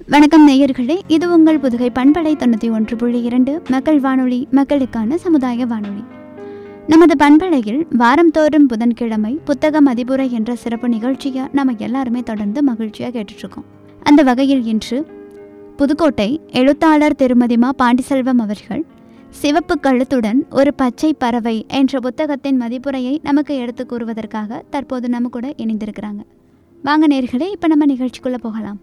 வணக்கம் நேயர்களே இது உங்கள் புதுகை பண்பலை தொண்ணூற்றி ஒன்று புள்ளி இரண்டு மக்கள் வானொலி மக்களுக்கான சமுதாய வானொலி நமது பண்பலையில் வாரந்தோறும் புதன்கிழமை புத்தக மதிப்புரை என்ற சிறப்பு நிகழ்ச்சியை நம்ம எல்லாருமே தொடர்ந்து மகிழ்ச்சியாக கேட்டுட்ருக்கோம் அந்த வகையில் இன்று புதுக்கோட்டை எழுத்தாளர் திருமதிமா பாண்டிசெல்வம் அவர்கள் சிவப்பு கழுத்துடன் ஒரு பச்சை பறவை என்ற புத்தகத்தின் மதிப்புரையை நமக்கு எடுத்து கூறுவதற்காக தற்போது நம்ம கூட இணைந்திருக்கிறாங்க வாங்க நேர்களே இப்போ நம்ம நிகழ்ச்சிக்குள்ளே போகலாம்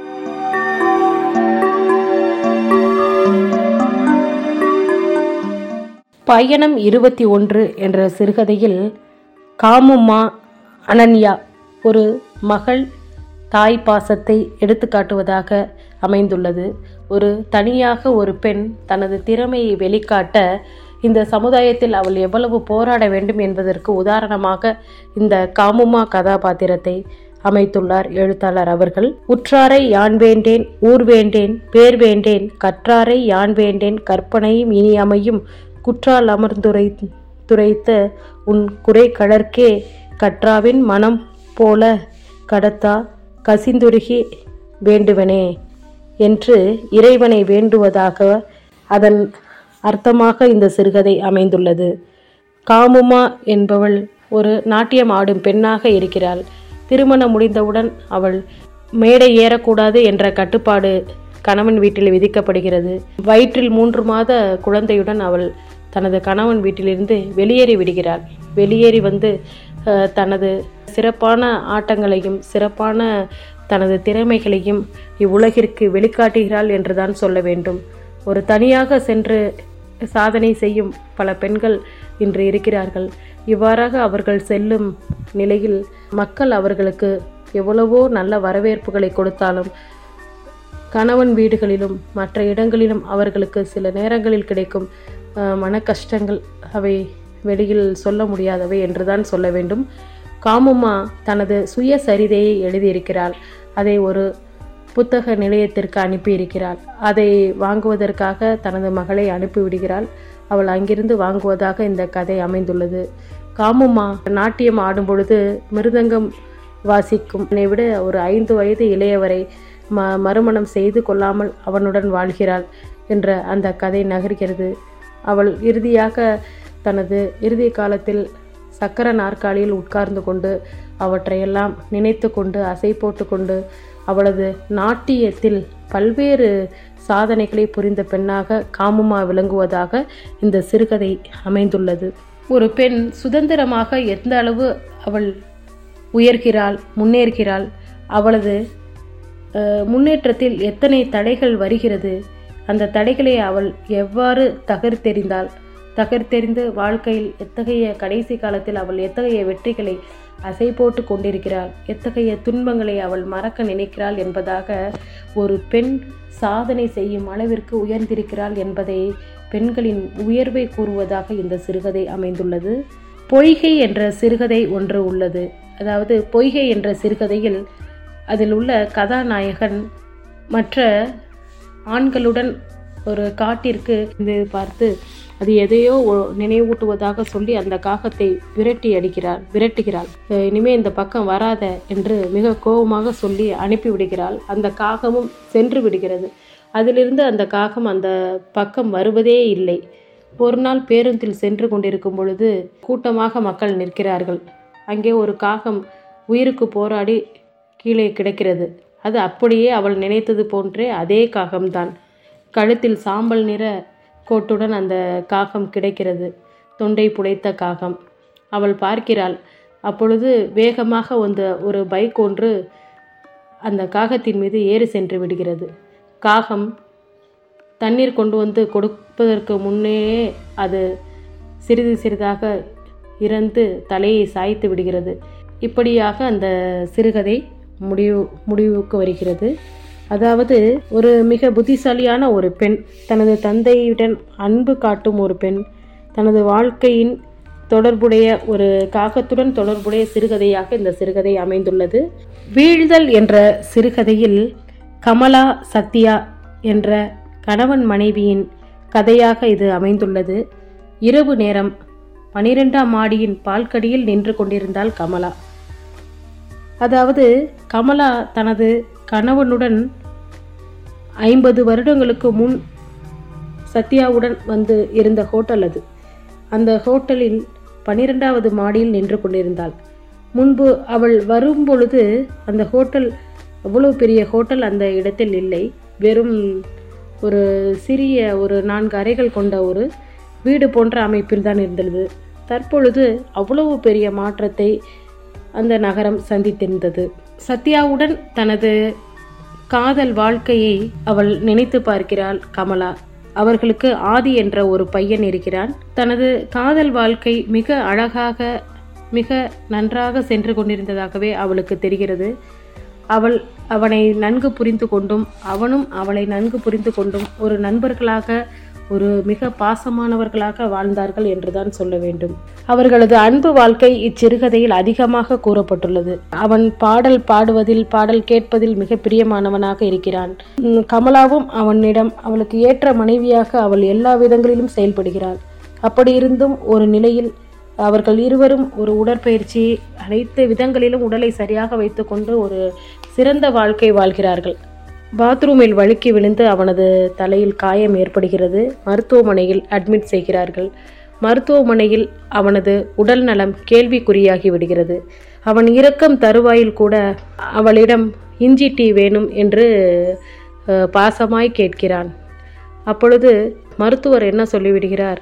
பயணம் இருபத்தி ஒன்று என்ற சிறுகதையில் காமும்மா அனன்யா ஒரு மகள் தாய் பாசத்தை எடுத்துக்காட்டுவதாக அமைந்துள்ளது ஒரு தனியாக ஒரு பெண் தனது திறமையை வெளிக்காட்ட இந்த சமுதாயத்தில் அவள் எவ்வளவு போராட வேண்டும் என்பதற்கு உதாரணமாக இந்த காமுமா கதாபாத்திரத்தை அமைத்துள்ளார் எழுத்தாளர் அவர்கள் உற்றாரை யான் வேண்டேன் ஊர் வேண்டேன் பேர் வேண்டேன் கற்றாரை யான் வேண்டேன் கற்பனையும் இனி அமையும் குற்றால் அமர்ந்துரை துரைத்த உன் குறை கடற்கே கற்றாவின் மனம் போல கடத்தா கசிந்துருகி வேண்டுவனே என்று இறைவனை வேண்டுவதாக அதன் அர்த்தமாக இந்த சிறுகதை அமைந்துள்ளது காமுமா என்பவள் ஒரு நாட்டியம் ஆடும் பெண்ணாக இருக்கிறாள் திருமணம் முடிந்தவுடன் அவள் மேடை ஏறக்கூடாது என்ற கட்டுப்பாடு கணவன் வீட்டில் விதிக்கப்படுகிறது வயிற்றில் மூன்று மாத குழந்தையுடன் அவள் தனது கணவன் வீட்டிலிருந்து வெளியேறி விடுகிறாள் வெளியேறி வந்து அஹ், தனது சிறப்பான ஆட்டங்களையும் சிறப்பான தனது திறமைகளையும் இவ்வுலகிற்கு வெளிக்காட்டுகிறாள் என்றுதான் சொல்ல வேண்டும் ஒரு தனியாக சென்று சாதனை செய்யும் பல பெண்கள் இன்று இருக்கிறார்கள் இவ்வாறாக அவர்கள் செல்லும் நிலையில் மக்கள் அவர்களுக்கு எவ்வளவோ நல்ல வரவேற்புகளை கொடுத்தாலும் கணவன் வீடுகளிலும் மற்ற இடங்களிலும் அவர்களுக்கு சில நேரங்களில் கிடைக்கும் அஹ், மன கஷ்டங்கள் அவை வெளியில் சொல்ல முடியாதவை என்றுதான் சொல்ல வேண்டும் காமும்மா தனது சுயசரிதையை எழுதியிருக்கிறாள் அதை ஒரு புத்தக நிலையத்திற்கு அனுப்பியிருக்கிறாள் அதை வாங்குவதற்காக தனது மகளை அனுப்பிவிடுகிறாள் அவள் அங்கிருந்து வாங்குவதாக இந்த கதை அமைந்துள்ளது காமும்மா நாட்டியம் ஆடும் பொழுது மிருதங்கம் வாசிக்கும் என்னை விட ஒரு ஐந்து வயது இளையவரை ம மறுமணம் செய்து கொள்ளாமல் அவனுடன் வாழ்கிறாள் என்ற அந்த கதை நகர்கிறது அவள் இறுதியாக தனது இறுதி காலத்தில் சக்கர நாற்காலியில் உட்கார்ந்து கொண்டு அவற்றையெல்லாம் நினைத்து கொண்டு அசை போட்டு கொண்டு அவளது நாட்டியத்தில் பல்வேறு சாதனைகளை புரிந்த பெண்ணாக காமுமா விளங்குவதாக இந்த சிறுகதை அமைந்துள்ளது ஒரு பெண் சுதந்திரமாக எந்த அளவு அவள் உயர்கிறாள் முன்னேறுகிறாள் அவளது அஹ், முன்னேற்றத்தில் எத்தனை தடைகள் வருகிறது அந்த தடைகளை அவள் எவ்வாறு தகர்த்தெறிந்தாள் தகர்த்தெறிந்து வாழ்க்கையில் எத்தகைய கடைசி காலத்தில் அவள் எத்தகைய வெற்றிகளை அசை போட்டு கொண்டிருக்கிறாள் எத்தகைய துன்பங்களை அவள் மறக்க நினைக்கிறாள் என்பதாக ஒரு பெண் சாதனை செய்யும் அளவிற்கு உயர்ந்திருக்கிறாள் என்பதை பெண்களின் உயர்வை கூறுவதாக இந்த சிறுகதை அமைந்துள்ளது பொய்கை என்ற சிறுகதை ஒன்று உள்ளது அதாவது பொய்கை என்ற சிறுகதையில் அதில் உள்ள கதாநாயகன் மற்ற ஆண்களுடன் ஒரு காட்டிற்கு இது பார்த்து அது எதையோ ஒ- நினைவூட்டுவதாக சொல்லி அந்த காகத்தை விரட்டி அடிக்கிறாள் விரட்டுகிறாள் அஹ் இனிமே இந்த பக்கம் வராத என்று மிக கோபமாக சொல்லி அனுப்பி விடுகிறாள் அந்த காகமும் சென்று விடுகிறது அதிலிருந்து அந்த காகம் அந்த பக்கம் வருவதே இல்லை ஒரு நாள் பேருந்தில் சென்று கொண்டிருக்கும் பொழுது கூட்டமாக மக்கள் நிற்கிறார்கள் அங்கே ஒரு காகம் உயிருக்கு போராடி கீழே கிடக்கிறது அது அப்படியே அவள் நினைத்தது போன்றே அதே காகம்தான் கழுத்தில் சாம்பல் நிற கோட்டுடன் அந்த காகம் கிடைக்கிறது தொண்டை புடைத்த காகம் அவள் பார்க்கிறாள் அப்பொழுது வேகமாக வந்த ஒரு பைக் ஒன்று அந்த காகத்தின் மீது ஏறி சென்று விடுகிறது காகம் தண்ணீர் கொண்டு வந்து கொடுப்பதற்கு முன்னே அது சிறிது சிறிதாக இறந்து தலையை சாய்த்து விடுகிறது இப்படியாக அந்த சிறுகதை முடிவு முடிவுக்கு வருகிறது அதாவது ஒரு மிக புத்திசாலியான ஒரு பெண் தனது தந்தையுடன் அன்பு காட்டும் ஒரு பெண் தனது வாழ்க்கையின் தொடர்புடைய ஒரு காகத்துடன் தொடர்புடைய சிறுகதையாக இந்த சிறுகதை அமைந்துள்ளது வீழ்தல் என்ற சிறுகதையில் கமலா சத்யா என்ற கணவன் மனைவியின் கதையாக இது அமைந்துள்ளது இரவு நேரம் பனிரெண்டாம் மாடியின் பால்கடியில் நின்று கொண்டிருந்தாள் கமலா அதாவது கமலா தனது கணவனுடன் ஐம்பது வருடங்களுக்கு முன் சத்யாவுடன் வந்து இருந்த ஹோட்டல் அது அந்த ஹோட்டலில் பன்னிரெண்டாவது மாடியில் நின்று கொண்டிருந்தாள் முன்பு அவள் வரும்பொழுது அந்த ஹோட்டல் அவ்வளோ பெரிய ஹோட்டல் அந்த இடத்தில் இல்லை வெறும் ஒரு சிறிய ஒரு நான்கு அறைகள் கொண்ட ஒரு வீடு போன்ற அமைப்பில் தான் இருந்தது தற்பொழுது அவ்வளவு பெரிய மாற்றத்தை அந்த நகரம் சந்தித்திருந்தது சத்யாவுடன் தனது காதல் வாழ்க்கையை அவள் நினைத்து பார்க்கிறாள் கமலா அவர்களுக்கு ஆதி என்ற ஒரு பையன் இருக்கிறான் தனது காதல் வாழ்க்கை மிக அழகாக மிக நன்றாக சென்று கொண்டிருந்ததாகவே அவளுக்கு தெரிகிறது அவள் அவனை நன்கு புரிந்து கொண்டும் அவனும் அவளை நன்கு புரிந்து கொண்டும் ஒரு நண்பர்களாக ஒரு மிக பாசமானவர்களாக வாழ்ந்தார்கள் என்றுதான் சொல்ல வேண்டும் அவர்களது அன்பு வாழ்க்கை இச்சிறுகதையில் அதிகமாக கூறப்பட்டுள்ளது அவன் பாடல் பாடுவதில் பாடல் கேட்பதில் மிக பிரியமானவனாக இருக்கிறான் உம், கமலாவும் அவனிடம் அவளுக்கு ஏற்ற மனைவியாக அவள் எல்லா விதங்களிலும் செயல்படுகிறாள் அப்படி இருந்தும் ஒரு நிலையில் அவர்கள் இருவரும் ஒரு உடற்பயிற்சி அனைத்து விதங்களிலும் உடலை சரியாக வைத்துக்கொண்டு ஒரு சிறந்த வாழ்க்கை வாழ்கிறார்கள் பாத்ரூமில் வழுக்கி விழுந்து அவனது தலையில் காயம் ஏற்படுகிறது மருத்துவமனையில் அட்மிட் செய்கிறார்கள் மருத்துவமனையில் அவனது உடல் நலம் கேள்விக்குறியாகி விடுகிறது அவன் இறக்கம் தருவாயில் கூட அவளிடம் இஞ்சி டீ வேணும் என்று அஹ், பாசமாய் கேட்கிறான் அப்பொழுது மருத்துவர் என்ன சொல்லிவிடுகிறார்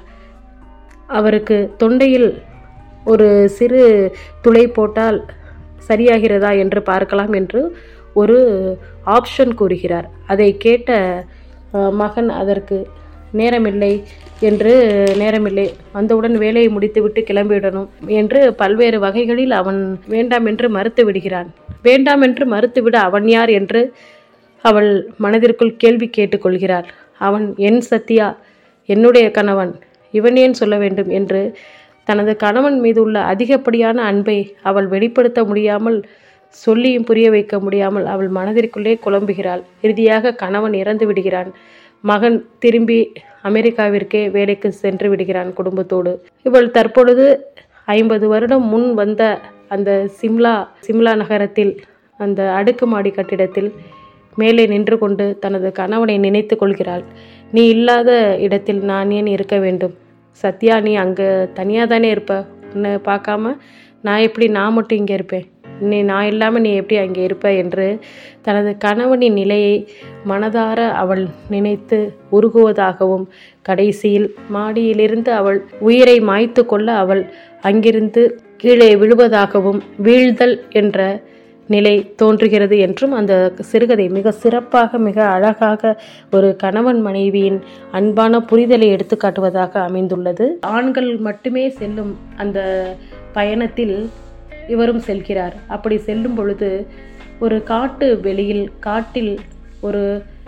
அவருக்கு தொண்டையில் ஒரு சிறு துளை போட்டால் சரியாகிறதா என்று பார்க்கலாம் என்று ஒரு ஆப்ஷன் கூறுகிறார் அதை கேட்ட அஹ், மகன் அதற்கு நேரமில்லை என்று நேரமில்லை வந்தவுடன் வேலையை முடித்துவிட்டு கிளம்பிவிடணும் என்று பல்வேறு வகைகளில் அவன் வேண்டாம் என்று மறுத்து விடுகிறான் வேண்டாம் என்று மறுத்துவிட அவன் யார் என்று அவள் மனதிற்குள் கேள்வி கேட்டுக்கொள்கிறாள் அவன் என் சத்யா என்னுடைய கணவன் இவன் ஏன் சொல்ல வேண்டும் என்று தனது கணவன் மீது உள்ள அதிகப்படியான அன்பை அவள் வெளிப்படுத்த முடியாமல் சொல்லியும் புரிய வைக்க முடியாமல் அவள் மனதிற்குள்ளே குழம்புகிறாள் இறுதியாக கணவன் இறந்து விடுகிறான் மகன் திரும்பி அமெரிக்காவிற்கே வேலைக்கு சென்று விடுகிறான் குடும்பத்தோடு இவள் தற்பொழுது ஐம்பது வருடம் முன் வந்த அந்த சிம்லா சிம்லா நகரத்தில் அந்த அடுக்குமாடி கட்டிடத்தில் மேலே நின்று கொண்டு தனது கணவனை நினைத்து கொள்கிறாள் நீ இல்லாத இடத்தில் நான் ஏன் இருக்க வேண்டும் சத்யா நீ அங்கே தனியாக தானே இருப்ப உன்னை பார்க்காம நான் எப்படி நான் மட்டும் இங்கே இருப்பேன் நீ நான் இல்லாமல் நீ எப்படி அங்கே இருப்ப என்று தனது கணவனின் நிலையை மனதார அவள் நினைத்து உருகுவதாகவும் கடைசியில் மாடியிலிருந்து அவள் உயிரை மாய்த்து கொள்ள அவள் அங்கிருந்து கீழே விழுவதாகவும் வீழ்தல் என்ற நிலை தோன்றுகிறது என்றும் அந்த சிறுகதை மிக சிறப்பாக மிக அழகாக ஒரு கணவன் மனைவியின் அன்பான புரிதலை எடுத்துக்காட்டுவதாக அமைந்துள்ளது ஆண்கள் மட்டுமே செல்லும் அந்த பயணத்தில் இவரும் செல்கிறார் அப்படி செல்லும் பொழுது ஒரு காட்டு வெளியில் காட்டில் ஒரு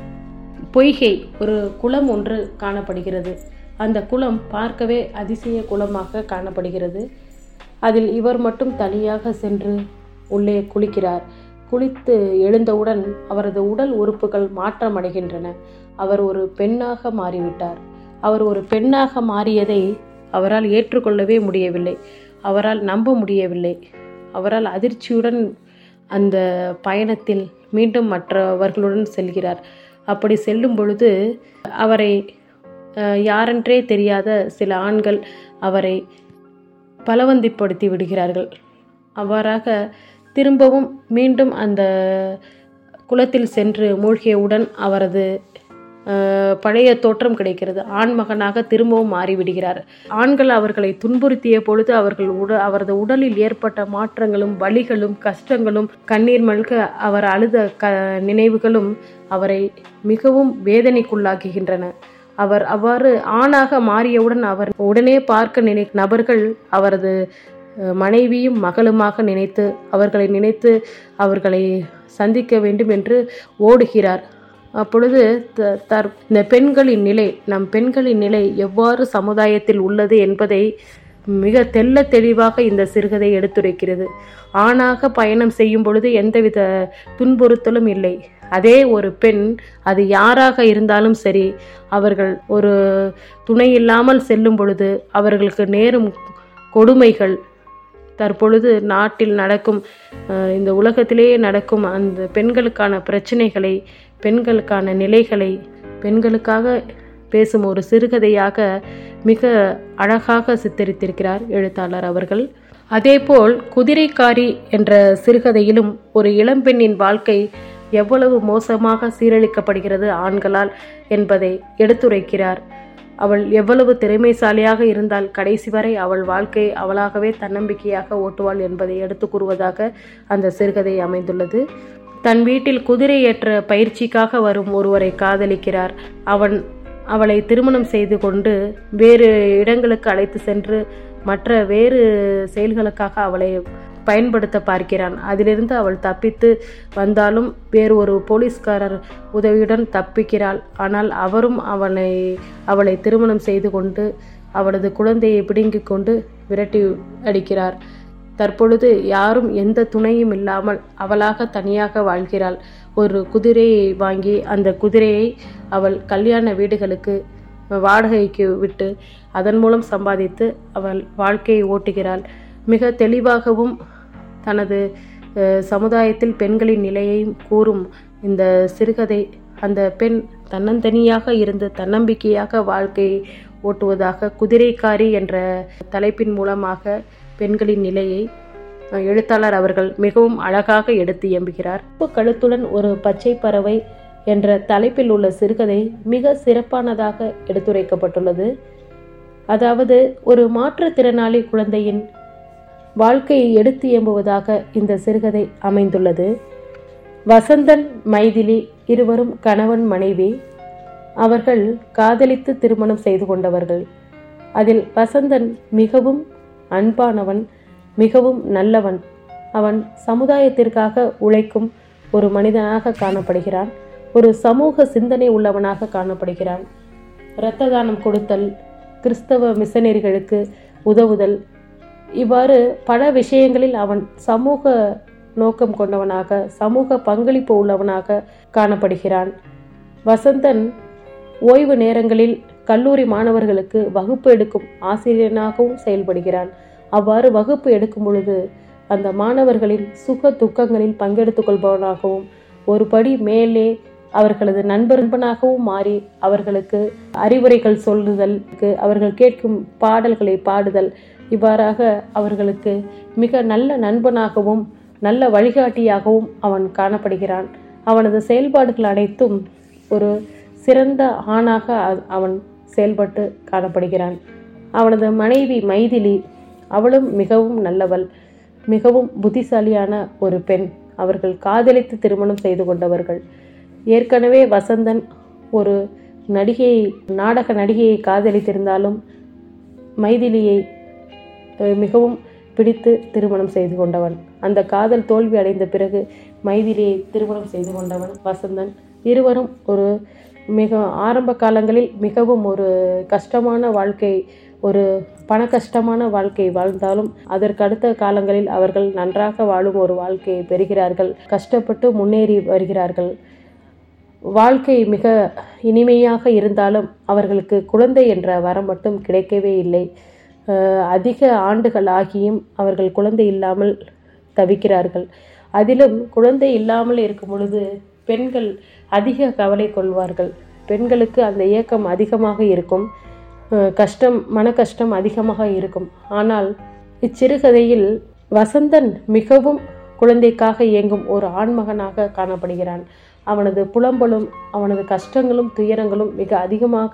பொய்கை ஒரு குளம் ஒன்று காணப்படுகிறது அந்த குளம் பார்க்கவே அதிசய குளமாக காணப்படுகிறது அதில் இவர் மட்டும் தனியாக சென்று உள்ளே குளிக்கிறார் குளித்து எழுந்தவுடன் அவரது உடல் உறுப்புகள் மாற்றமடைகின்றன அவர் ஒரு பெண்ணாக மாறிவிட்டார் அவர் ஒரு பெண்ணாக மாறியதை அவரால் ஏற்றுக்கொள்ளவே முடியவில்லை அவரால் நம்ப முடியவில்லை அவரால் அதிர்ச்சியுடன் அந்த பயணத்தில் மீண்டும் மற்றவர்களுடன் செல்கிறார் அப்படி செல்லும் பொழுது அவரை அஹ், யாரென்றே தெரியாத சில ஆண்கள் அவரை பலவந்திப்படுத்தி விடுகிறார்கள் அவ்வாறாக திரும்பவும் மீண்டும் அந்த குளத்தில் சென்று மூழ்கியவுடன் அவரது அஹ், பழைய தோற்றம் கிடைக்கிறது ஆண்மகனாக திரும்பவும் மாறிவிடுகிறார் ஆண்கள் அவர்களை துன்புறுத்திய பொழுது அவர்கள் உட அவரது உடலில் ஏற்பட்ட மாற்றங்களும் வலிகளும் கஷ்டங்களும் கண்ணீர் மல்க அவர் அழுத க நினைவுகளும் அவரை மிகவும் வேதனைக்குள்ளாக்குகின்றன அவர் அவ்வாறு ஆணாக மாறியவுடன் அவர் உடனே பார்க்க நினை நபர்கள் அவரது அஹ், மனைவியும் மகளுமாக நினைத்து அவர்களை நினைத்து அவர்களை சந்திக்க வேண்டும் என்று ஓடுகிறார் அப்பொழுது த- தற் இந்த பெண்களின் நிலை நம் பெண்களின் நிலை எவ்வாறு சமுதாயத்தில் உள்ளது என்பதை மிக தெள்ள தெளிவாக இந்த சிறுகதை எடுத்துரைக்கிறது ஆணாக பயணம் செய்யும் பொழுது எந்தவித துன்புறுத்தலும் இல்லை அதே ஒரு பெண் அது யாராக இருந்தாலும் சரி அவர்கள் ஒரு துணை இல்லாமல் செல்லும் பொழுது அவர்களுக்கு நேரும் கொடுமைகள் தற்பொழுது நாட்டில் நடக்கும் அஹ், இந்த உலகத்திலேயே நடக்கும் அந்த பெண்களுக்கான பிரச்சனைகளை பெண்களுக்கான நிலைகளை பெண்களுக்காக பேசும் ஒரு சிறுகதையாக மிக அழகாக சித்தரித்திருக்கிறார் எழுத்தாளர் அவர்கள் அதேபோல் குதிரைக்காரி என்ற சிறுகதையிலும் ஒரு இளம்பெண்ணின் வாழ்க்கை எவ்வளவு மோசமாக சீரழிக்கப்படுகிறது ஆண்களால் என்பதை எடுத்துரைக்கிறார் அவள் எவ்வளவு திறமைசாலியாக இருந்தால் கடைசி வரை அவள் வாழ்க்கை அவளாகவே தன்னம்பிக்கையாக ஓட்டுவாள் என்பதை எடுத்து கூறுவதாக அந்த சிறுகதை அமைந்துள்ளது தன் வீட்டில் குதிரை ஏற்ற பயிற்சிக்காக வரும் ஒருவரை காதலிக்கிறார் அவன் அவளை திருமணம் செய்து கொண்டு வேறு இடங்களுக்கு அழைத்து சென்று மற்ற வேறு செயல்களுக்காக அவளை பயன்படுத்த பார்க்கிறான் அதிலிருந்து அவள் தப்பித்து வந்தாலும் வேறு ஒரு போலீஸ்காரர் உதவியுடன் தப்பிக்கிறாள் ஆனால் அவரும் அவனை அவளை திருமணம் செய்து கொண்டு அவளது குழந்தையை பிடுங்கிக் கொண்டு விரட்டி அடிக்கிறார் தற்பொழுது யாரும் எந்த துணையும் இல்லாமல் அவளாக தனியாக வாழ்கிறாள் ஒரு குதிரையை வாங்கி அந்த குதிரையை அவள் கல்யாண வீடுகளுக்கு வாடகைக்கு விட்டு அதன் மூலம் சம்பாதித்து அவள் வாழ்க்கையை ஓட்டுகிறாள் மிக தெளிவாகவும் தனது அஹ், சமுதாயத்தில் பெண்களின் நிலையையும் கூறும் இந்த சிறுகதை அந்த பெண் தன்னந்தனியாக இருந்து தன்னம்பிக்கையாக வாழ்க்கையை ஓட்டுவதாக குதிரைக்காரி என்ற தலைப்பின் மூலமாக பெண்களின் நிலையை அஹ், எழுத்தாளர் அவர்கள் மிகவும் அழகாக எடுத்து இயம்புகிறார் உப்பு கழுத்துடன் ஒரு பச்சை பறவை என்ற தலைப்பில் உள்ள சிறுகதை மிக சிறப்பானதாக எடுத்துரைக்கப்பட்டுள்ளது அதாவது ஒரு மாற்றுத்திறனாளி குழந்தையின் வாழ்க்கையை எடுத்து இயம்புவதாக இந்த சிறுகதை அமைந்துள்ளது வசந்தன் மைதிலி இருவரும் கணவன் மனைவி அவர்கள் காதலித்து திருமணம் செய்து கொண்டவர்கள் அதில் வசந்தன் மிகவும் அன்பானவன் மிகவும் நல்லவன் அவன் சமுதாயத்திற்காக உழைக்கும் ஒரு மனிதனாக காணப்படுகிறான் ஒரு சமூக சிந்தனை உள்ளவனாக காணப்படுகிறான் இரத்த தானம் கொடுத்தல் கிறிஸ்தவ மிஷனரிகளுக்கு உதவுதல் இவ்வாறு பல விஷயங்களில் அவன் சமூக நோக்கம் கொண்டவனாக சமூக பங்களிப்பு உள்ளவனாக காணப்படுகிறான் வசந்தன் ஓய்வு நேரங்களில் கல்லூரி மாணவர்களுக்கு வகுப்பு எடுக்கும் ஆசிரியனாகவும் செயல்படுகிறான் அவ்வாறு வகுப்பு எடுக்கும் பொழுது அந்த மாணவர்களின் சுக துக்கங்களில் பங்கெடுத்துக் கொள்பவனாகவும் ஒரு படி மேலே அவர்களது நண்பர்களாகவும் மாறி அவர்களுக்கு அறிவுரைகள் சொல்லுதல் அவர்கள் கேட்கும் பாடல்களை பாடுதல் இவ்வாறாக அவர்களுக்கு மிக நல்ல நண்பனாகவும் நல்ல வழிகாட்டியாகவும் அவன் காணப்படுகிறான் அவனது செயல்பாடுகள் அனைத்தும் ஒரு சிறந்த ஆணாக அ- அவன் செயல்பட்டு காணப்படுகிறான் அவனது மனைவி மைதிலி அவளும் மிகவும் நல்லவள் மிகவும் புத்திசாலியான ஒரு பெண் அவர்கள் காதலித்து திருமணம் செய்து கொண்டவர்கள் ஏற்கனவே வசந்தன் ஒரு நடிகையை நாடக நடிகையை காதலித்திருந்தாலும் மைதிலியை அஹ், மிகவும் பிடித்து திருமணம் செய்து கொண்டவன் அந்த காதல் தோல்வி அடைந்த பிறகு மைதிலியை திருமணம் செய்து கொண்டவன் வசந்தன் இருவரும் ஒரு மிக ஆரம்ப காலங்களில் மிகவும் ஒரு கஷ்டமான வாழ்க்கை ஒரு பண கஷ்டமான வாழ்க்கை வாழ்ந்தாலும் அதற்கு அடுத்த காலங்களில் அவர்கள் நன்றாக வாழும் ஒரு வாழ்க்கையை பெறுகிறார்கள் கஷ்டப்பட்டு முன்னேறி வருகிறார்கள் வாழ்க்கை மிக இனிமையாக இருந்தாலும் அவர்களுக்கு குழந்தை என்ற வரம் மட்டும் கிடைக்கவே இல்லை அஹ் அதிக ஆண்டுகள் ஆகியும் அவர்கள் குழந்தை இல்லாமல் தவிக்கிறார்கள் அதிலும் குழந்தை இல்லாமல் இருக்கும் பொழுது பெண்கள் அதிக கவலை கொள்வார்கள் பெண்களுக்கு அந்த ஏக்கம் அதிகமாக இருக்கும் அஹ் கஷ்டம் மன கஷ்டம் அதிகமாக இருக்கும் ஆனால் இச்சிறுகதையில் வசந்தன் மிகவும் குழந்தைக்காக இயங்கும் ஒரு ஆண்மகனாக காணப்படுகிறான் அவனது புலம்பலும் அவனது கஷ்டங்களும் துயரங்களும் மிக அதிகமாக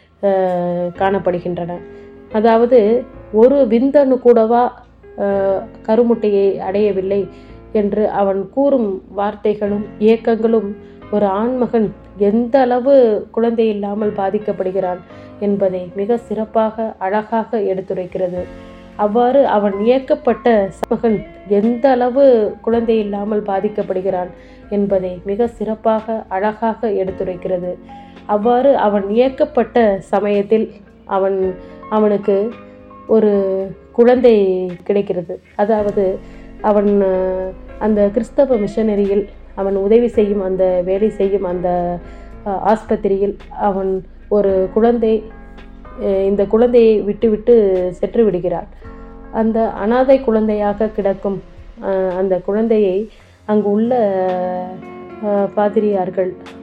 அஹ், காணப்படுகின்றன அதாவது ஒரு விந்தணு கூடவா அஹ், கருமுட்டையை அடையவில்லை என்று அவன் கூறும் வார்த்தைகளும் இயக்கங்களும் ஒரு ஆண்மகன் எந்த அளவு குழந்தை இல்லாமல் பாதிக்கப்படுகிறான் என்பதை மிக சிறப்பாக அழகாக எடுத்துரைக்கிறது அவ்வாறு அவன் இயக்கப்பட்ட மகன் எந்த அளவு குழந்தை இல்லாமல் பாதிக்கப்படுகிறான் என்பதை மிக சிறப்பாக அழகாக எடுத்துரைக்கிறது அவ்வாறு அவன் இயக்கப்பட்ட சமயத்தில் அவன் அவனுக்கு ஒரு குழந்தை கிடைக்கிறது அதாவது அவன் அஹ், அந்த கிறிஸ்தவ மிஷனரியில் அவன் உதவி செய்யும் அந்த வேலை செய்யும் அந்த அஹ், ஆஸ்பத்திரியில் அவன் ஒரு குழந்தை அஹ், இந்த குழந்தையை விட்டுவிட்டு சென்று விடுகிறான் அந்த அனாதை குழந்தையாக கிடக்கும் அஹ், அந்த குழந்தையை அங்கு உள்ள அஹ், பாதிரியார்கள்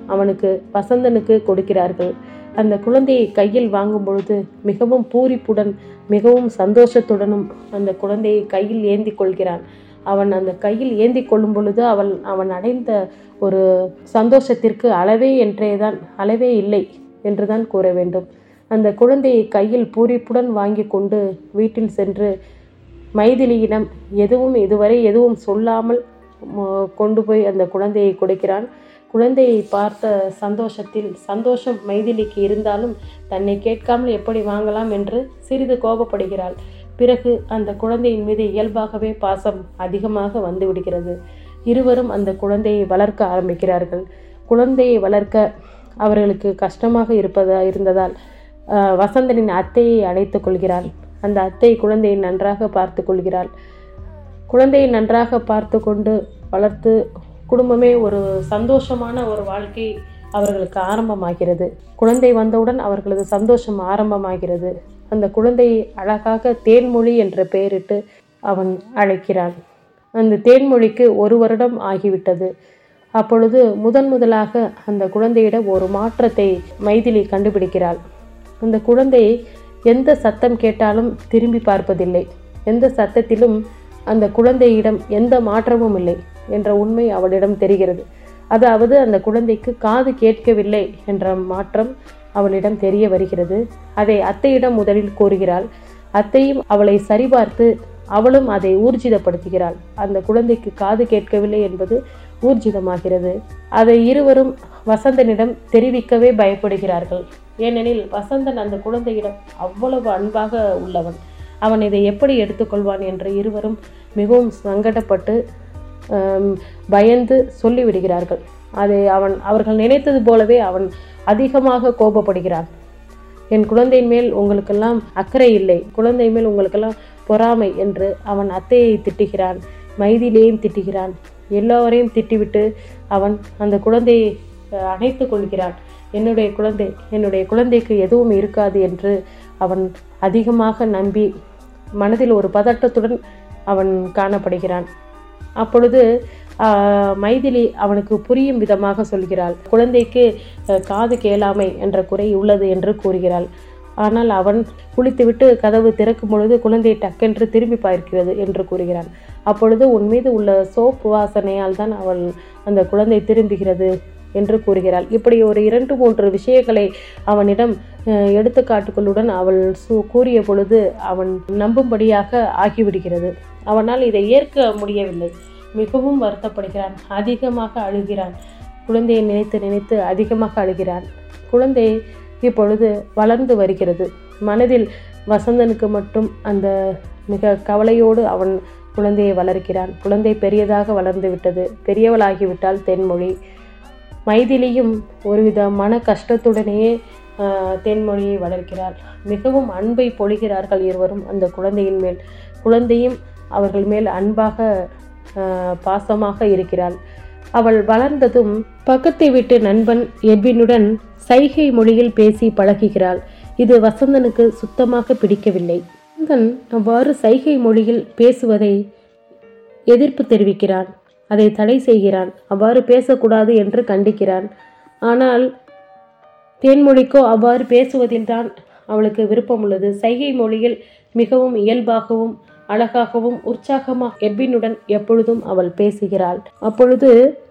அவனுக்கு வசந்தனுக்கு கொடுக்கிறார்கள் அந்த குழந்தையை கையில் வாங்கும் பொழுது மிகவும் பூரிப்புடன் மிகவும் சந்தோஷத்துடனும் அந்த குழந்தையை கையில் ஏந்தி கொள்கிறான் அவன் அந்த கையில் ஏந்தி கொள்ளும் பொழுது அவள் அவன் அடைந்த ஒரு சந்தோஷத்திற்கு அளவே என்றேதான் அளவே இல்லை என்றுதான் கூற வேண்டும் அந்த குழந்தையை கையில் பூரிப்புடன் வாங்கி கொண்டு வீட்டில் சென்று மைதிலியிடம் எதுவும் இதுவரை எதுவும் சொல்லாமல் ம- கொண்டு போய் அந்த குழந்தையை கொடுக்கிறான் குழந்தையை பார்த்த சந்தோஷத்தில் சந்தோஷம் மைதிலிக்கு இருந்தாலும் தன்னை கேட்காமல் எப்படி வாங்கலாம் என்று சிறிது கோபப்படுகிறாள் பிறகு அந்த குழந்தையின் மீது இயல்பாகவே பாசம் அதிகமாக வந்து விடுகிறது இருவரும் அந்த குழந்தையை வளர்க்க ஆரம்பிக்கிறார்கள் குழந்தையை வளர்க்க அவர்களுக்கு கஷ்டமாக இருப்பதா இருந்ததால் ஆஹ், வசந்தனின் அத்தையை அழைத்துக் கொள்கிறாள் அந்த அத்தை குழந்தையை நன்றாக பார்த்து கொள்கிறாள் குழந்தையை நன்றாக பார்த்து கொண்டு வளர்த்து குடும்பமே ஒரு சந்தோஷமான ஒரு வாழ்க்கை அவர்களுக்கு ஆரம்பமாகிறது குழந்தை வந்தவுடன் அவர்களது சந்தோஷம் ஆரம்பமாகிறது அந்த குழந்தையை அழகாக தேன்மொழி என்ற பெயரிட்டு அவன் அழைக்கிறான் அந்த தேன்மொழிக்கு ஒரு வருடம் ஆகிவிட்டது அப்பொழுது முதன் முதலாக அந்த குழந்தையிடம் ஒரு மாற்றத்தை மைதிலி கண்டுபிடிக்கிறாள் அந்த குழந்தை எந்த சத்தம் கேட்டாலும் திரும்பி பார்ப்பதில்லை எந்த சத்தத்திலும் அந்த குழந்தையிடம் எந்த மாற்றமும் இல்லை என்ற உண்மை அவளிடம் தெரிகிறது அதாவது அந்த குழந்தைக்கு காது கேட்கவில்லை என்ற மாற்றம் அவளிடம் தெரிய வருகிறது அதை அத்தையிடம் முதலில் கூறுகிறாள் அத்தையும் அவளை சரிபார்த்து அவளும் அதை ஊர்ஜிதப்படுத்துகிறாள் அந்த குழந்தைக்கு காது கேட்கவில்லை என்பது ஊர்ஜிதமாகிறது அதை இருவரும் வசந்தனிடம் தெரிவிக்கவே பயப்படுகிறார்கள் ஏனெனில் வசந்தன் அந்த குழந்தையிடம் அவ்வளவு அன்பாக உள்ளவன் அவன் இதை எப்படி எடுத்துக்கொள்வான் என்று இருவரும் மிகவும் சங்கடப்பட்டு ஆம், பயந்து சொல்லிவிடுகிறார்கள் அதை அவன் அவர்கள் நினைத்தது போலவே அவன் அதிகமாக கோபப்படுகிறான் என் குழந்தையின் மேல் உங்களுக்கெல்லாம் அக்கறை இல்லை குழந்தை மேல் உங்களுக்கெல்லாம் பொறாமை என்று அவன் அத்தையை திட்டுகிறான் மைதிலேயும் திட்டுகிறான் எல்லோரையும் திட்டிவிட்டு அவன் அந்த குழந்தையை அஹ், அணைத்து கொள்கிறான் என்னுடைய குழந்தை என்னுடைய குழந்தைக்கு எதுவும் இருக்காது என்று அவன் அதிகமாக நம்பி மனதில் ஒரு பதட்டத்துடன் அவன் காணப்படுகிறான் அப்பொழுது ஆஹ், மைதிலி அவனுக்கு புரியும் விதமாக சொல்கிறாள் குழந்தைக்கு அஹ், காது கேளாமை என்ற குறை உள்ளது என்று கூறுகிறாள் ஆனால் அவன் குளித்துவிட்டு கதவு திறக்கும் பொழுது குழந்தை டக்கென்று திரும்பி பார்க்கிறது என்று கூறுகிறான் அப்பொழுது உன் மீது உள்ள சோப்பு வாசனையால் தான் அவள் அந்த குழந்தை திரும்புகிறது என்று கூறுகிறாள் இப்படி ஒரு இரண்டு மூன்று விஷயங்களை அவனிடம் அஹ், எடுத்துக்காட்டுகளுடன் அவள் சு கூறிய பொழுது அவன் நம்பும்படியாக ஆகிவிடுகிறது அவனால் இதை ஏற்க முடியவில்லை மிகவும் வருத்தப்படுகிறான் அதிகமாக அழுகிறான் குழந்தையை நினைத்து நினைத்து அதிகமாக அழுகிறான் குழந்தை இப்பொழுது வளர்ந்து வருகிறது மனதில் வசந்தனுக்கு மட்டும் அந்த மிக கவலையோடு அவன் குழந்தையை வளர்க்கிறான் குழந்தை பெரியதாக வளர்ந்து விட்டது பெரியவளாகிவிட்டால் தென்மொழி மைதிலியும் ஒருவித மன கஷ்டத்துடனேயே ஆஹ், தென்மொழியை வளர்க்கிறாள் மிகவும் அன்பை பொழிகிறார்கள் இருவரும் அந்த குழந்தையின் மேல் குழந்தையும் அவர்கள் மேல் அன்பாக ஆஹ், பாசமாக இருக்கிறாள் அவள் வளர்ந்ததும் பக்கத்தை விட்டு நண்பன் எட்வினுடன் சைகை மொழியில் பேசி பழகுகிறாள் இது வசந்தனுக்கு சுத்தமாக பிடிக்கவில்லை வசந்தன் அவ்வாறு சைகை மொழியில் பேசுவதை எதிர்ப்பு தெரிவிக்கிறான் அதை தடை செய்கிறான் அவ்வாறு பேசக்கூடாது என்று கண்டிக்கிறான் ஆனால் தேன்மொழிக்கோ அவ்வாறு பேசுவதில்தான் அவளுக்கு விருப்பம் உள்ளது சைகை மொழியில் மிகவும் இயல்பாகவும் அழகாகவும் உற்சாகமாக எட்வினுடன் எப்பொழுதும் அவள் பேசுகிறாள் அப்பொழுது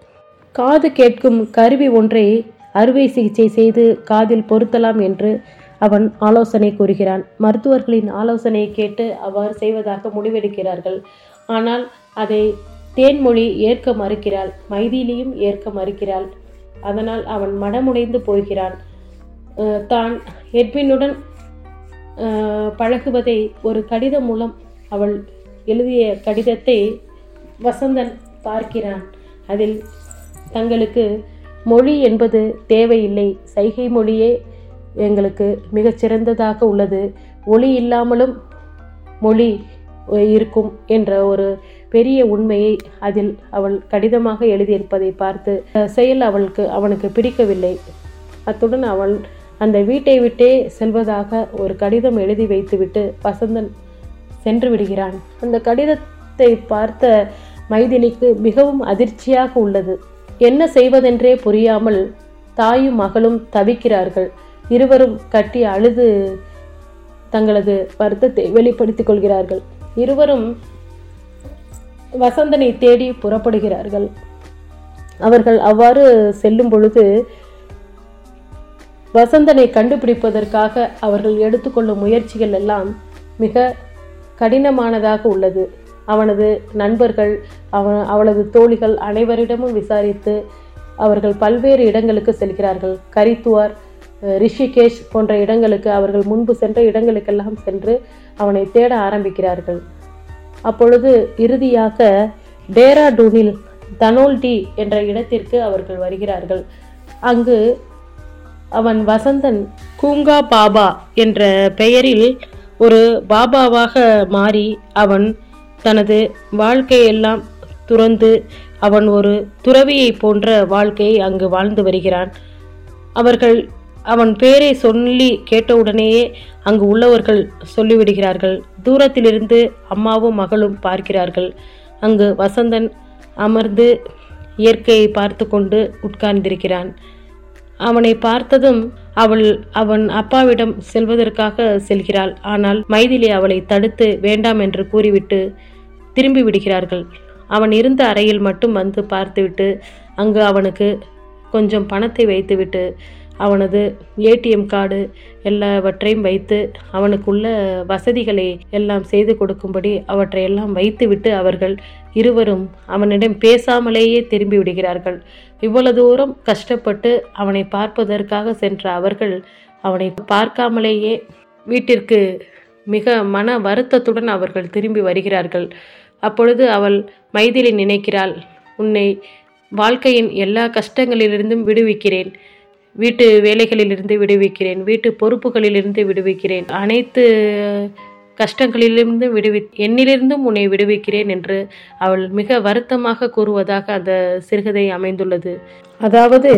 காது கேட்கும் கருவி ஒன்றை அறுவை சிகிச்சை செய்து காதில் பொருத்தலாம் என்று அவன் ஆலோசனை கூறுகிறான் மருத்துவர்களின் ஆலோசனையை கேட்டு அவ்வாறு செய்வதாக முடிவெடுக்கிறார்கள் ஆனால் அதை தேன்மொழி ஏற்க மறுக்கிறாள் மைதிலியும் ஏற்க மறுக்கிறாள் அதனால் அவன் மனமுடைந்து போகிறான் அஹ் தான் எட்வினுடன் அஹ், பழகுவதை ஒரு கடிதம் மூலம் அவள் எழுதிய கடிதத்தை வசந்தன் பார்க்கிறான் அதில் தங்களுக்கு மொழி என்பது தேவையில்லை சைகை மொழியே எங்களுக்கு மிகச் சிறந்ததாக உள்ளது ஒளி இல்லாமலும் மொழி இருக்கும் என்ற ஒரு பெரிய உண்மையை அதில் அவள் கடிதமாக எழுதியிருப்பதை பார்த்து அஹ், செயல் அவளுக்கு அவனுக்கு பிடிக்கவில்லை அத்துடன் அவள் அந்த வீட்டை விட்டே செல்வதாக ஒரு கடிதம் எழுதி வைத்துவிட்டு வசந்தன் சென்று விடுகிறான் அந்த கடிதத்தை பார்த்த மைதிலிக்கு மிகவும் அதிர்ச்சியாக உள்ளது என்ன செய்வதென்றே புரியாமல் தாயும் மகளும் தவிக்கிறார்கள் இருவரும் கட்டி அழுது தங்களது வருத்தத்தை வெளிப்படுத்திக் கொள்கிறார்கள் இருவரும் வசந்தனை தேடி புறப்படுகிறார்கள் அவர்கள் அவ்வாறு செல்லும் பொழுது வசந்தனை கண்டுபிடிப்பதற்காக அவர்கள் எடுத்துக்கொள்ளும் முயற்சிகள் எல்லாம் மிக கடினமானதாக உள்ளது அவனது நண்பர்கள் அவன் அவளது தோழிகள் அனைவரிடமும் விசாரித்து அவர்கள் பல்வேறு இடங்களுக்கு செல்கிறார்கள் கரித்துவார் அஹ், ரிஷிகேஷ் போன்ற இடங்களுக்கு அவர்கள் முன்பு சென்ற இடங்களுக்கெல்லாம் சென்று அவனை தேட ஆரம்பிக்கிறார்கள் அப்பொழுது இறுதியாக டேராடூனில் தனோல்டி என்ற இடத்திற்கு அவர்கள் வருகிறார்கள் அங்கு அவன் வசந்தன் கூங்கா பாபா என்ற பெயரில் ஒரு பாபாவாக மாறி அவன் தனது வாழ்க்கையெல்லாம் துறந்து அவன் ஒரு துறவியை போன்ற வாழ்க்கையை அங்கு வாழ்ந்து வருகிறான் அவர்கள் அவன் பேரை சொல்லி கேட்டவுடனேயே அங்கு உள்ளவர்கள் சொல்லிவிடுகிறார்கள் தூரத்திலிருந்து அம்மாவும் மகளும் பார்க்கிறார்கள் அங்கு வசந்தன் அமர்ந்து இயற்கையை பார்த்து கொண்டு உட்கார்ந்திருக்கிறான் அவனை பார்த்ததும் அவள் அவன் அப்பாவிடம் செல்வதற்காக செல்கிறாள் ஆனால் மைதிலி அவளை தடுத்து வேண்டாம் என்று கூறிவிட்டு திரும்பி விடுகிறார்கள் அவன் இருந்த அறையில் மட்டும் வந்து பார்த்துவிட்டு அங்கு அவனுக்கு கொஞ்சம் பணத்தை வைத்துவிட்டு அவனது ஏடிஎம் கார்டு எல்லாவற்றையும் வைத்து அவனுக்குள்ள வசதிகளை எல்லாம் செய்து கொடுக்கும்படி அவற்றை எல்லாம் வைத்துவிட்டு அவர்கள் இருவரும் அவனிடம் பேசாமலேயே திரும்பி விடுகிறார்கள் இவ்வளவு தூரம் கஷ்டப்பட்டு அவனை பார்ப்பதற்காக சென்ற அவர்கள் அவனை பார்க்காமலேயே வீட்டிற்கு மிக மன வருத்தத்துடன் அவர்கள் திரும்பி வருகிறார்கள் அப்பொழுது அவள் மைதிலி நினைக்கிறாள் உன்னை வாழ்க்கையின் எல்லா கஷ்டங்களிலிருந்தும் விடுவிக்கிறேன் வீட்டு வேலைகளிலிருந்து விடுவிக்கிறேன் வீட்டு பொறுப்புகளிலிருந்து விடுவிக்கிறேன் அனைத்து கஷ்டங்களிலிருந்து விடுவி என்னிலிருந்தும் உன்னை விடுவிக்கிறேன் என்று அவள் மிக வருத்தமாக கூறுவதாக அந்த சிறுகதை அமைந்துள்ளது அதாவது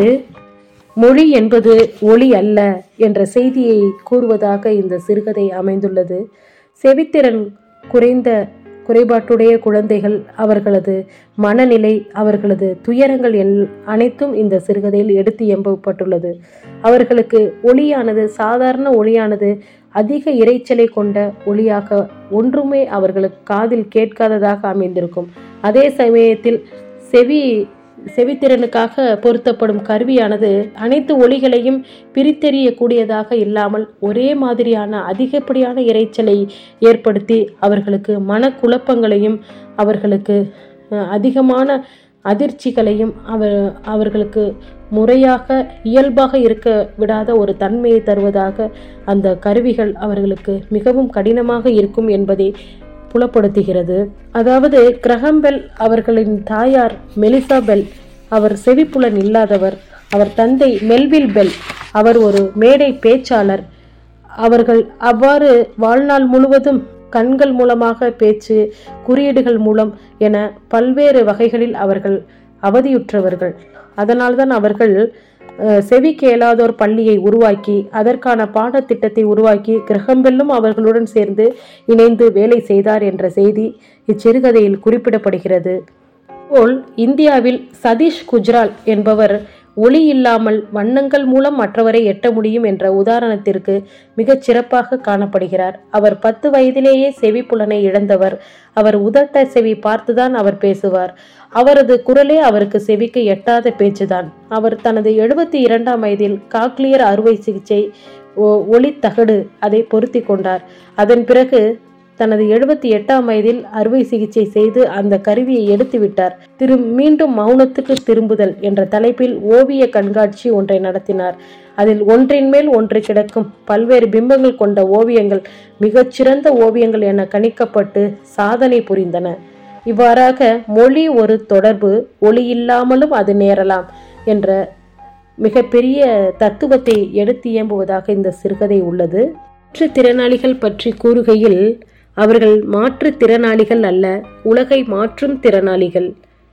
மொழி என்பது ஒளி அல்ல என்ற செய்தியை கூறுவதாக இந்த சிறுகதை அமைந்துள்ளது செவித்திறன் குறைந்த குறைபாட்டுடைய குழந்தைகள் அவர்களது மனநிலை அவர்களது துயரங்கள் எல் அனைத்தும் இந்த சிறுகதையில் எடுத்து எம்பப்பட்டுள்ளது அவர்களுக்கு ஒளியானது சாதாரண ஒளியானது அதிக இரைச்சலை கொண்ட ஒளியாக ஒன்றுமே அவர்களுக்கு காதில் கேட்காததாக அமைந்திருக்கும் அதே சமயத்தில் செவி செவித்திறனுக்காக பொருத்தப்படும் கருவியானது அனைத்து ஒளிகளையும் பிரித்தெறியக்கூடியதாக இல்லாமல் ஒரே மாதிரியான அதிகப்படியான இரைச்சலை ஏற்படுத்தி அவர்களுக்கு மனக்குழப்பங்களையும் அவர்களுக்கு அஹ், அதிகமான அதிர்ச்சிகளையும் அவர் அவர்களுக்கு முறையாக இயல்பாக இருக்க விடாத ஒரு தன்மையை தருவதாக அந்த கருவிகள் அவர்களுக்கு மிகவும் கடினமாக இருக்கும் என்பதை புலப்படுத்துகிறது அதாவது கிரகம்பெல் அவர்களின் தாயார் மெலிசா பெல் அவர் செவிப்புலன் இல்லாதவர் அவர் தந்தை மெல்வில் பெல் அவர் ஒரு மேடை பேச்சாளர் அவர்கள் அவ்வாறு வாழ்நாள் முழுவதும் கண்கள் மூலமாக பேச்சு குறியீடுகள் மூலம் என பல்வேறு வகைகளில் அவர்கள் அவதியுற்றவர்கள் அதனால்தான் அவர்கள் அஹ், செவி கேளாதோர் பள்ளியை உருவாக்கி அதற்கான பாடத்திட்டத்தை உருவாக்கி கிரகம்பெல்லும் அவர்களுடன் சேர்ந்து இணைந்து வேலை செய்தார் என்ற செய்தி இச்சிறுகதையில் குறிப்பிடப்படுகிறது போல் இந்தியாவில் சதீஷ் குஜ்ரால் என்பவர் ஒளி இல்லாமல் வண்ணங்கள் மூலம் மற்றவரை எட்ட முடியும் என்ற உதாரணத்திற்கு மிகச் சிறப்பாக காணப்படுகிறார் அவர் பத்து வயதிலேயே செவிப்புலனை இழந்தவர் அவர் உதட்ட செவி பார்த்துதான் அவர் பேசுவார் அவரது குரலே அவருக்கு செவிக்கு எட்டாத பேச்சுதான் அவர் தனது எழுபத்தி இரண்டாம் வயதில் காக்லியர் அறுவை சிகிச்சை ஒ- ஒளித்தகடு அதை பொருத்தி கொண்டார் அதன் பிறகு தனது எழுபத்தி எட்டாம் வயதில் அறுவை சிகிச்சை செய்து அந்த கருவியை எடுத்து விட்டார் திரு மீண்டும் மௌனத்துக்கு திரும்புதல் என்ற தலைப்பில் ஓவிய கண்காட்சி ஒன்றை நடத்தினார் அதில் ஒன்றின் மேல் ஒன்று கிடக்கும் பல்வேறு பிம்பங்கள் கொண்ட ஓவியங்கள் மிகச்சிறந்த ஓவியங்கள் என கணிக்கப்பட்டு சாதனை புரிந்தன இவ்வாறாக மொழி ஒரு தொடர்பு ஒளி இல்லாமலும் அது நேரலாம் என்ற மிகப்பெரிய தத்துவத்தை எடுத்து இயம்புவதாக இந்த சிறுகதை உள்ளது மாற்றுத்திறனாளிகள் பற்றி கூறுகையில் அவர்கள் மாற்றுத்திறனாளிகள் அல்ல உலகை மாற்றும் திறனாளிகள்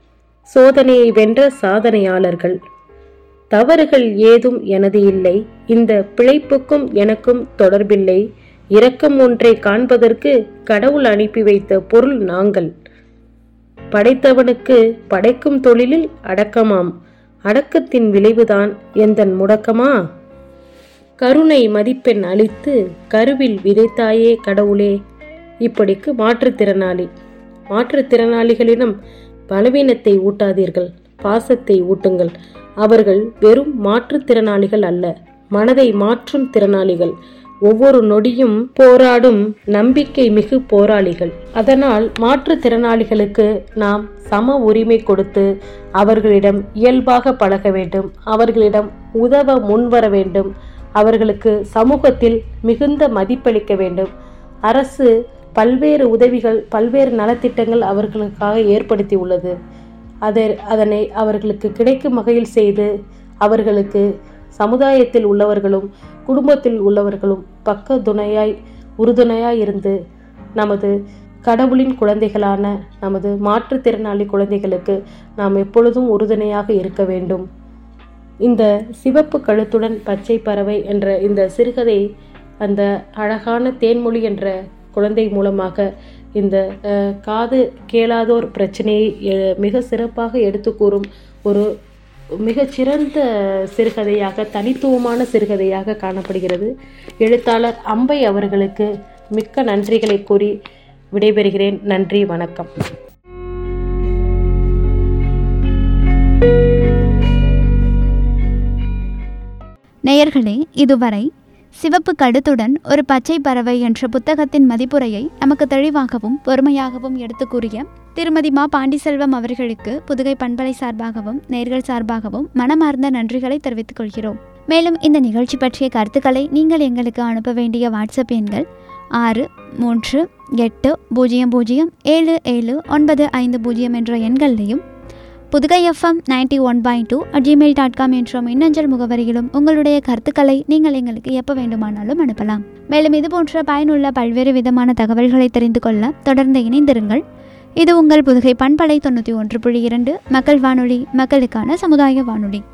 சோதனையை வென்ற சாதனையாளர்கள் தவறுகள் ஏதும் எனது இல்லை இந்த பிழைப்புக்கும் எனக்கும் தொடர்பில்லை இரக்கம் ஒன்றை காண்பதற்கு கடவுள் அனுப்பி வைத்த பொருள் நாங்கள் படைத்தவனுக்கு படைக்கும் தொழிலில் அடக்கமாம் அடக்கத்தின் விளைவுதான் எந்தன் முடக்கமா கருணை மதிப்பெண் அளித்து கருவில் விதைத்தாயே கடவுளே இப்படிக்கு மாற்றுத்திறனாளி மாற்றுத்திறனாளிகளிடம் பலவீனத்தை ஊட்டாதீர்கள் பாசத்தை ஊட்டுங்கள் அவர்கள் வெறும் மாற்றுத்திறனாளிகள் அல்ல மனதை மாற்றும் திறனாளிகள் ஒவ்வொரு நொடியும் போராடும் நம்பிக்கை மிகு போராளிகள் அதனால் மாற்றுத்திறனாளிகளுக்கு நாம் சம உரிமை கொடுத்து அவர்களிடம் இயல்பாக பழக வேண்டும் அவர்களிடம் உதவ முன்வர வேண்டும் அவர்களுக்கு சமூகத்தில் மிகுந்த மதிப்பளிக்க வேண்டும் அரசு பல்வேறு உதவிகள் பல்வேறு நலத்திட்டங்கள் அவர்களுக்காக ஏற்படுத்தி உள்ளது அதை அதனை அவர்களுக்கு கிடைக்கும் வகையில் செய்து அவர்களுக்கு சமுதாயத்தில் உள்ளவர்களும் குடும்பத்தில் உள்ளவர்களும் பக்க துணையாய் உறுதுணையாய் இருந்து நமது கடவுளின் குழந்தைகளான நமது மாற்றுத்திறனாளி குழந்தைகளுக்கு நாம் எப்பொழுதும் உறுதுணையாக இருக்க வேண்டும் இந்த சிவப்பு கழுத்துடன் பச்சை பறவை என்ற இந்த சிறுகதை அந்த அழகான தேன்மொழி என்ற குழந்தை மூலமாக இந்த அஹ், காது கேளாதோர் பிரச்சனையை அஹ், மிக சிறப்பாக எடுத்து கூறும் ஒரு மிகச்சிறந்த சிறுகதையாக தனித்துவமான சிறுகதையாக காணப்படுகிறது எழுத்தாளர் அம்பை அவர்களுக்கு மிக்க நன்றிகளை கூறி விடைபெறுகிறேன் நன்றி வணக்கம் நேயர்களே இதுவரை சிவப்பு கடுத்துடன் ஒரு பச்சை பறவை என்ற புத்தகத்தின் மதிப்புரையை நமக்கு தெளிவாகவும் பொறுமையாகவும் எடுத்து கூறிய திருமதி மா பாண்டிசெல்வம் அவர்களுக்கு புதுகை பண்பலை சார்பாகவும் நேர்கள் சார்பாகவும் மனமார்ந்த நன்றிகளை தெரிவித்துக் கொள்கிறோம் மேலும் இந்த நிகழ்ச்சி பற்றிய கருத்துக்களை நீங்கள் எங்களுக்கு அனுப்ப வேண்டிய வாட்ஸ்அப் எண்கள் ஆறு மூன்று எட்டு பூஜ்ஜியம் பூஜ்ஜியம் ஏழு ஏழு ஒன்பது ஐந்து பூஜ்ஜியம் என்ற எண்களையும் Pudukai FM ninety one point two Gmail dot com என்ற மின்னஞ்சல் முகவரியிலும் உங்களுடைய கருத்துக்களை நீங்கள் எங்களுக்கு எப்போ வேண்டுமானாலும் அனுப்பலாம் மேலும் இது போன்ற பயனுள்ள பல்வேறு விதமான தகவல்களை தெரிந்து கொள்ள தொடர்ந்து இணைந்திருங்கள் இது உங்கள் புதுகை பண்பலை தொண்ணூற்றி ஒன்று புள்ளி இரண்டு மக்கள் வானொலி மக்களுக்கான சமுதாய வானொலி